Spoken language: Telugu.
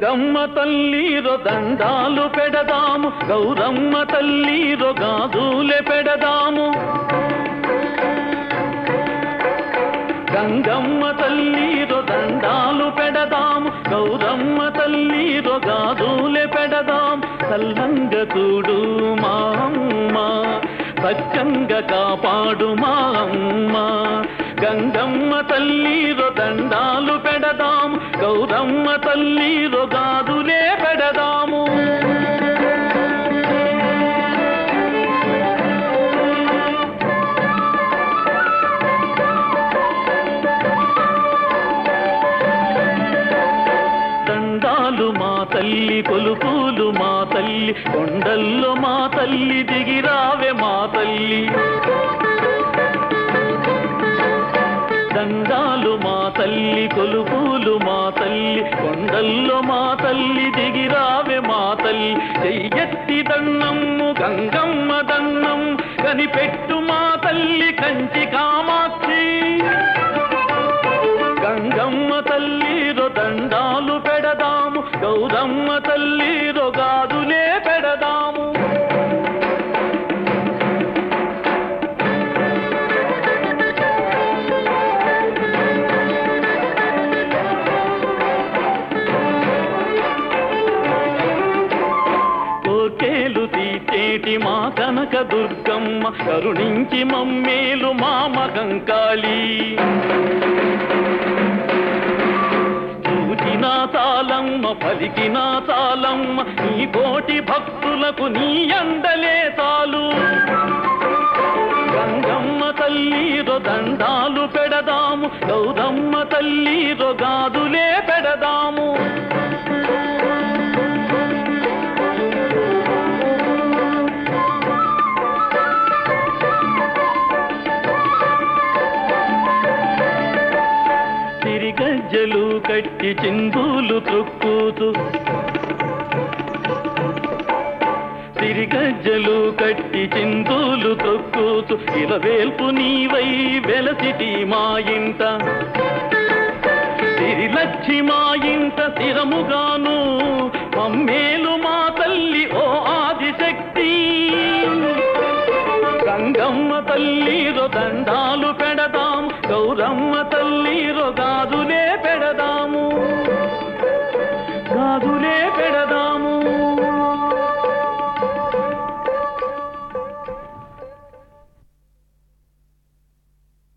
గంగమ్మ తల్లిరో దండాలు పెడదాము గౌరమ్మ తల్లిరో గాజులే పెడదాము గంగమ్మ తల్లిరో దండాలు పెడదాము గౌరమ్మ తల్లిరో గాజులే పెడదాం సల్లంగ చూడు మా అమ్మ సత్యంగా కాపాడు మా అమ్మ గంగమ్మ తల్లిరో దండాలు పెడదాం గౌరమ్మ తల్లిరో గాజులే పెడదాము దండాలు మా తల్లి కొలుపులు మా తల్లి కొండల్లో మా తల్లి దిగిరావే మా తల్లి దండాలు మా తల్లి కొలుపులు మా తల్లి కొండల్లో మా తల్లి దిగిరావే మా తల్లి చెయ్యెత్తి దన్నమ్ము గంగమ్మ దన్నం కనిపెట్టు మా తల్లి కంచి కామాక్షి గంగమ్మ తల్లిరో దండాలు పెడదాము గౌరమ్మ తల్లిరో గాదులే పెడదాము కోకేలు తీచేటి మా కనక దుర్గమ్మ కరుణించి మమ్మేలు మా మగంకాళీ చూచిన తాళమ్మ పలికిన తాళమ్మ నీ కోటి భక్తులకు నీ అండలే తాలు గంగమ్మ తల్లిరో దండాలు పెడదాము గౌరమ్మ తల్లిరో గాదులే పెడదాము తిరిగజ్జలు కట్టి చిందులు త్రొక్కుతూ తిరిగజ్జలు కట్టి చిందులు తొక్కుతూ ఇలవేల్పు నీవై వెలసిటి మా ఇంట సిరిలచ్చి మా ఇంట స్థిరముగాను